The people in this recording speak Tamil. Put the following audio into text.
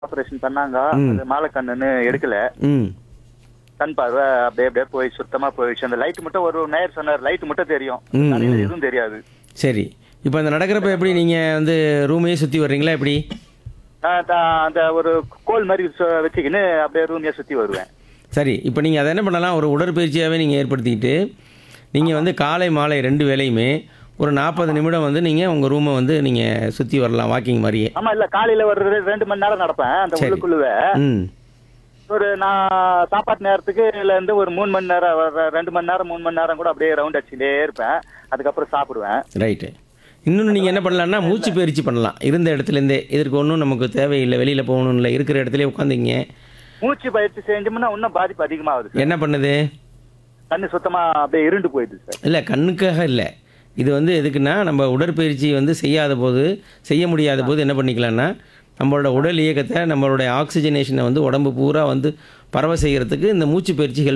ஆபரேஷன் பண்ணாங்க ம். அது மாலைக்கண்ணுன்னு எடுக்கல ம் கண் பார்வை அப்படியே அப்படியே போய் சுத்தமா போயிடுச்சு அந்த லைட் மட்டும் ஒரு நேர் சொன்னார் லைட் மட்டும் தெரியும் ம், தலையில ம். எதுவும் தெரியாது சரி இப்போ அந்த நடக்கிறப்ப எப்படி நீங்கள் வந்து ரூமையே சுற்றி வர்றீங்களா எப்படி நான் த- அந்த ஒரு கோல் மாதிரி சு- வச்சுக்கின்னு அப்படியே ரூமையே சுத்தி வருவேன் சரி இப்போ நீங்கள் அதை என்ன பண்ணலாம் ஒரு உடற்பயிற்சியாகவே நீங்கள் ஏற்படுத்திக்கிட்டு நீங்கள் வந்து காலை மாலை ரெண்டு வேளையுமே ஒரு நாற்பது நிமிடம் வந்து நீங்கள் உங்கள் ரூமை வந்து நீங்கள் சுற்றி வரலாம் வாக்கிங் மாதிரியே ஆமா இல்ல காலையில ஒரு ரெ- ரெண்டு மணி நேரம் நடப்பேன் அந்த சரி. உள்ளுக்குள்ளவே ம் ஒரு நான் சாப்பாட்டு நேரத்துக்கு இல்ல இருந்து ஒரு மூணு மணி நேரம் ஒரு ரெண்டு மணி நேரம் மூணு மணி நேரம் கூட அப்படியே ரவுண்ட் அடிச்சுட்டே இருப்பேன் அதுக்கப்புறம் சாப்பிடுவேன் ரைட்டு இன்னொன்று நீங்கள் என்ன பண்ணலாம்னா மூச்சு பயிற்சி பண்ணலாம் இருந்த இடத்துலேருந்தே இதற்கு ஒன்றும் நமக்கு தேவையில்லை வெளியில் போகணும் இல்லை இருக்கிற இடத்துல உட்காந்துங்க மூச்சு பயிற்சி செஞ்சோம்னா இன்னும் பாதிப்பு அதிகமாகுது சார் என்ன பண்ணுது கண்ணு சுத்தமா அப்படியே இருண்டு போயிடுது சார் இல்லை கண்ணுக்காக இல்லை இது வந்து எதுக்குன்னா நம்ம உடற்பயிற்சி வந்து செய்யாத போது செய்ய முடியாத போது என்ன பண்ணிக்கலாம்னா நம்மளோட உடல் இயக்கத்தை நம்மளுடைய ஆக்சிஜனேஷனை வந்து உடம்பு பூரா வந்து பரவ செய்கிறதுக்கு இந்த மூச்சு பயிற்சி ஹெல்ப்